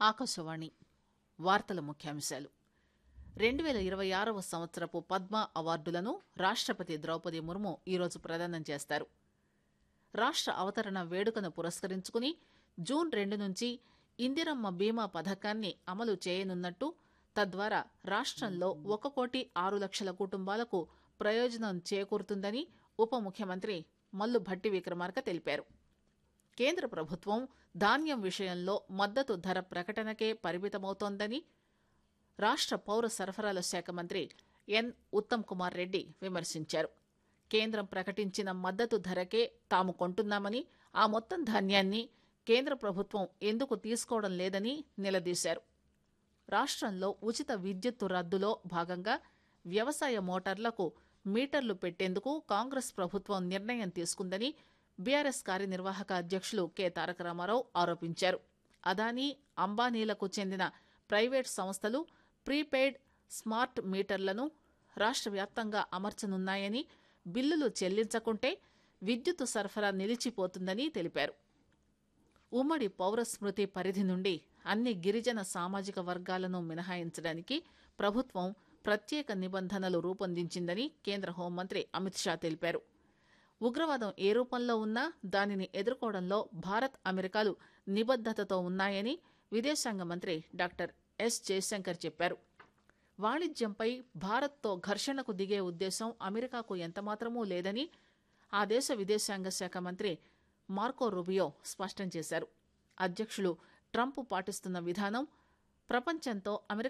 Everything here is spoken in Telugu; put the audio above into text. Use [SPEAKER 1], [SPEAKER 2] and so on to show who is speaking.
[SPEAKER 1] ఆకాశవాణి వార్తల ముఖ్యాంశాలు రెండు పేల ఇరవై ఆరవ సంవత్సరపు పద్మ అవార్డులను రాష్టపతి ద్రౌపది ముర్ము ఈరోజు ప్రదానం చేస్తారు రాష్ట అవతరణ వేడుకను పురస్కరించుకుని జూన్ రెండు నుంచి ఇందిరమ్మ బీమా పథకాన్ని అమలు చేయనున్నట్టు తద్వారా రాష్టంలో ఒక కోటి ఆరు లక్షల కుటుంబాలకు ప్రయోజనం చేకూరుతుందని ఉప ముఖ్యమంత్రి మల్లు భట్టి విక్రమార్క తెలిపారు కేంద్ర ప్రభుత్వం ధాన్యం విషయంలో మద్దతు ధర ప్రకటనకే పరిమితమవుతోందని రాష్ట పౌర సరఫరాల శాఖ మంత్రి ఎన్ ఉత్తమ్ కుమార్ రెడ్డి విమర్శించారు కేంద్రం ప్రకటించిన మద్దతు ధరకే తాము కొంటున్నామని ఆ మొత్తం ధాన్యాన్ని కేంద్ర ప్రభుత్వం ఎందుకు తీసుకోవడం లేదని నిలదీశారు రాష్టంలో ఉచిత విద్యుత్తు రద్దులో భాగంగా వ్యవసాయ మోటార్లకు మీటర్లు పెట్టేందుకు కాంగ్రెస్ ప్రభుత్వం నిర్ణయం తీసుకుందని బీఆర్ఎస్ కార్యనిర్వాహక అధ్యక్షులు కె తారక రామారావు ఆరోపించారు అదానీ అంబానీలకు చెందిన ప్రైవేట్ సంస్థలు ప్రీపెయిడ్ స్మార్ట్ మీటర్లను రాష్ట్ర వ్యాప్తంగా అమర్చనున్నాయని బిల్లులు చెల్లించకుంటే విద్యుత్ సరఫరా నిలిచిపోతుందని తెలిపారు ఉమ్మడి పౌర స్మృతి పరిధి నుండి అన్ని గిరిజన సామాజిక వర్గాలను మినహాయించడానికి ప్రభుత్వం ప్రత్యేక నిబంధనలు రూపొందించిందని కేంద్ర హోంమంత్రి అమిత్ షా తెలిపారు ఉగ్రవాదం ఏ రూపంలో ఉన్నా దానిని ఎదుర్కోవడంలో భారత్ అమెరికాలు నిబద్దతతో ఉన్నాయని విదేశాంగ మంత్రి డాక్టర్ ఎస్ జయశంకర్ చెప్పారు వాణిజ్యంపై భారత్తో ఘర్షణకు దిగే ఉద్దేశం అమెరికాకు ఎంతమాత్రమూ లేదని ఆ దేశ విదేశాంగ శాఖ మంత్రి మార్కో రుబియో స్పష్టం చేశారు అధ్యక్షులు ట్రంప్ పాటిస్తున్న విధానం ప్రపంచంతో అమెరికా